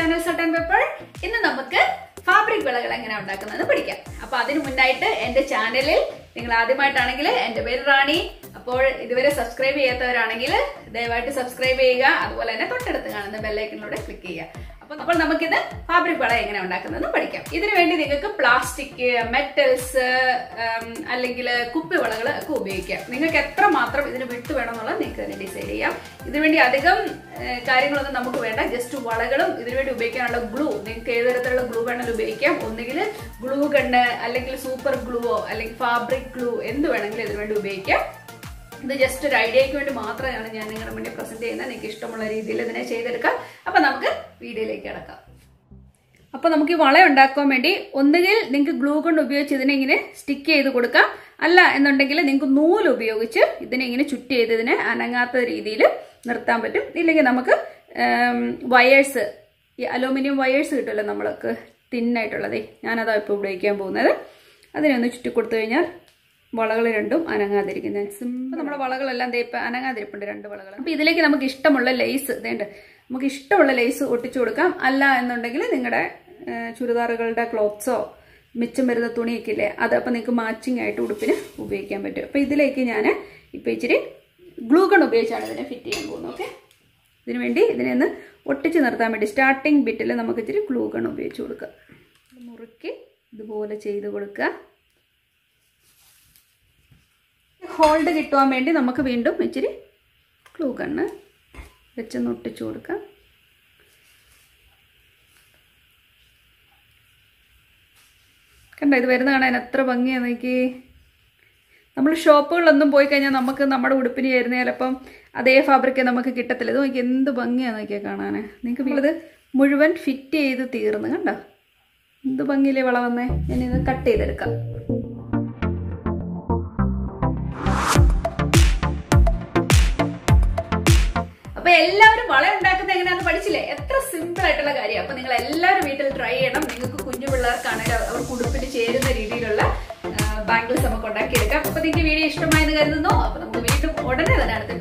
channel saute and paper ഇന്ന് നമുക്ക് fabric വിളകൾ എങ്ങനെ ഉണ്ടാക്കുന്നത് പഠിക്കാം അപ്പൊ അതിനു മുന്നായിട്ട് എന്റെ ചാനലിൽ നിങ്ങൾ ആദ്യമായിട്ടാണെങ്കിൽ എന്റെ പേര് റാണി അപ്പോൾ ഇതുവരെ സബ്സ്ക്രൈബ് ചെയ്യാത്തവരാണെങ്കിൽ ദയവായിട്ട് സബ്സ്ക്രൈബ് ചെയ്യുക അതുപോലെ തന്നെ തൊട്ടടുത്ത് കാണുന്ന ബെല്ലൈക്കനിലൂടെ ക്ലിക്ക് ചെയ്യുക അപ്പൊ അപ്പോൾ നമുക്കിത് ഫാബ്രിക് വള എങ്ങനെ ഉണ്ടാക്കുന്നതെന്ന് പഠിക്കാം ഇതിനു വേണ്ടി നിങ്ങൾക്ക് പ്ലാസ്റ്റിക് മെറ്റൽസ് അല്ലെങ്കിൽ കുപ്പിവളകൾ ഒക്കെ ഉപയോഗിക്കാം നിങ്ങൾക്ക് എത്ര മാത്രം ഇതിന് വിട്ട് വേണമെന്നുള്ളത് നിങ്ങൾക്ക് തന്നെ ഡിസൈഡ് ചെയ്യാം ഇതിനുവേണ്ടി അധികം ഏഹ്, കാര്യങ്ങളൊന്നും നമുക്ക് വേണ്ട ജസ്റ്റ് വളകളും ഇതിനുവേണ്ടി ഉപയോഗിക്കാനുള്ള ഗ്ലൂ നിങ്ങൾക്ക് ഏത് തരത്തിലുള്ള ഗ്ലൂ വേണമെങ്കിലും ഉപയോഗിക്കാം ഒന്നുകിൽ ഗ്ലൂ ഗണ്ണ് അല്ലെങ്കിൽ സൂപ്പർ ഗ്ലൂവോ അല്ലെങ്കിൽ ഫാബ്രിക് ഗ്ലൂ എന്ത് വേണമെങ്കിലും ഇതിനുവേണ്ടി ഉപയോഗിക്കാം ഇത് ജസ്റ്റ് ഒരു ഐഡിയയ്ക്ക് വേണ്ടി മാത്രമാണ് ഞാൻ നിങ്ങളുടെ മുന്നിൽ പ്രസന്റ് ചെയ്യുന്നത് നിങ്ങൾക്ക് ഇഷ്ടമുള്ള രീതിയിൽ ഇതിനെ ചെയ്തെടുക്കാം അപ്പൊ നമുക്ക് വീഡിയോയിലേക്ക് കിടക്കാം അപ്പൊ നമുക്ക് ഈ വള ഉണ്ടാക്കാൻ വേണ്ടി ഒന്നുകിൽ നിങ്ങൾക്ക് ഗ്ലൂ കൊണ്ട് ഉപയോഗിച്ച് ഇതിനെ ഇങ്ങനെ സ്റ്റിക്ക് ചെയ്ത് കൊടുക്കാം അല്ല എന്നുണ്ടെങ്കിൽ നിങ്ങൾക്ക് നൂല് ഉപയോഗിച്ച് ഇതിനെ ഇങ്ങനെ ചുറ്റി ചെയ്ത് ഇതിനെ അനങ്ങാത്ത രീതിയിൽ നിർത്താൻ പറ്റും ഇല്ലെങ്കിൽ നമുക്ക് വയേഴ്സ് ഈ അലൂമിനിയം വയേഴ്സ് കിട്ടുമല്ലോ നമ്മൾക്ക് തിന്നായിട്ടുള്ളത് ഞാനതാ ഇപ്പോൾ ഉപയോഗിക്കാൻ പോകുന്നത് അതിനെ ഒന്ന് ചുറ്റി കൊടുത്തു കഴിഞ്ഞാൽ വളകൾ രണ്ടും അനങ്ങാതിരിക്കുന്നത് സിമ്പിൾ നമ്മുടെ വളകളെല്ലാം ദേ ഇപ്പം അനങ്ങാതിരിപ്പുണ്ട് രണ്ട് വളകൾ അപ്പം ഇതിലേക്ക് നമുക്ക് ഇഷ്ടമുള്ള ലേസ് ഇതേണ്ട് നമുക്ക് ഇഷ്ടമുള്ള ലേസ് ഒട്ടിച്ചു കൊടുക്കാം അല്ല എന്നുണ്ടെങ്കിൽ നിങ്ങളുടെ ചുരിദാറുകളുടെ ക്ലോത്ത്സോ മിച്ചം വരുന്ന തുണിയൊക്കെ ഇല്ലേ അത് അപ്പം നിങ്ങൾക്ക് മാച്ചിങ് ആയിട്ട് ഉടുപ്പിന് ഉപയോഗിക്കാൻ പറ്റും അപ്പം ഇതിലേക്ക് ഞാൻ ഇപ്പം ഇച്ചിരി ഗ്ലൂ ഗൺ ഉപയോഗിച്ചാണ് ഇതിനെ ഫിറ്റ് ചെയ്യാൻ പോകുന്നത് ഓക്കെ ഇതിനു വേണ്ടി ഇതിനെ ഒന്ന് ഒട്ടിച്ച് നിർത്താൻ വേണ്ടി സ്റ്റാർട്ടിങ് ബിറ്റിൽ നമുക്ക് ഇച്ചിരി ഗ്ലൂ ഗൺ ഉപയോഗിച്ച് കൊടുക്കുക മുറുക്കി ഇതുപോലെ ചെയ്ത് കൊടുക്കുക ഹോൾഡ് കിട്ടുവാൻ വേണ്ടി നമുക്ക് വീണ്ടും ഇച്ചിരി ഗ്ലൂ ഗണ്ണ് വെച്ചൊന്ന് ഒട്ടിച്ചു കൊടുക്കാം കണ്ടോ ഇത് വരുന്ന കാണാൻ എത്ര ഭംഗിയാണ് നോക്കി നമ്മൾ ഷോപ്പുകളിലൊന്നും പോയി കഴിഞ്ഞാൽ നമുക്ക് നമ്മുടെ ഉടുപ്പിന് ചേരുന്ന ചിലപ്പം അതേ ഫാബ്രിക് നമുക്ക് കിട്ടത്തില്ല ഇത് നോക്കി എന്ത് ഭംഗിയാണ് നോക്കിയാൽ കാണാൻ നിങ്ങൾക്ക് നമ്മളിത് മുഴുവൻ ഫിറ്റ് ചെയ്ത് തീർന്ന് കണ്ടോ എന്ത് ഭംഗിയിലേ വള വന്നേ ഞാനിത് കട്ട് ചെയ്തെടുക്കാം അപ്പൊ എല്ലാവരും വള ഉണ്ടാക്കുന്നത് എങ്ങനെയാന്ന് പഠിച്ചില്ലേ എത്ര സിമ്പിൾ ആയിട്ടുള്ള കാര്യം അപ്പൊ നിങ്ങൾ എല്ലാവരും വീട്ടിൽ ട്രൈ ചെയ്യണം നിങ്ങൾക്ക് കുഞ്ഞു പിള്ളേർക്കാണെങ്കിലും അവർക്ക് ഉടുപ്പിന് ചേരുന്ന രീതിയിലുള്ള ബാംഗിൾസ് നമുക്ക് ഉണ്ടാക്കിയെടുക്കാം അപ്പൊ നിങ്ങൾക്ക് വീഡിയോ ഇഷ്ടമായെന്ന് കരുതുന്നു അപ്പൊ നമുക്ക് വീണ്ടും ഉടനെ തന്നെ അടുത്ത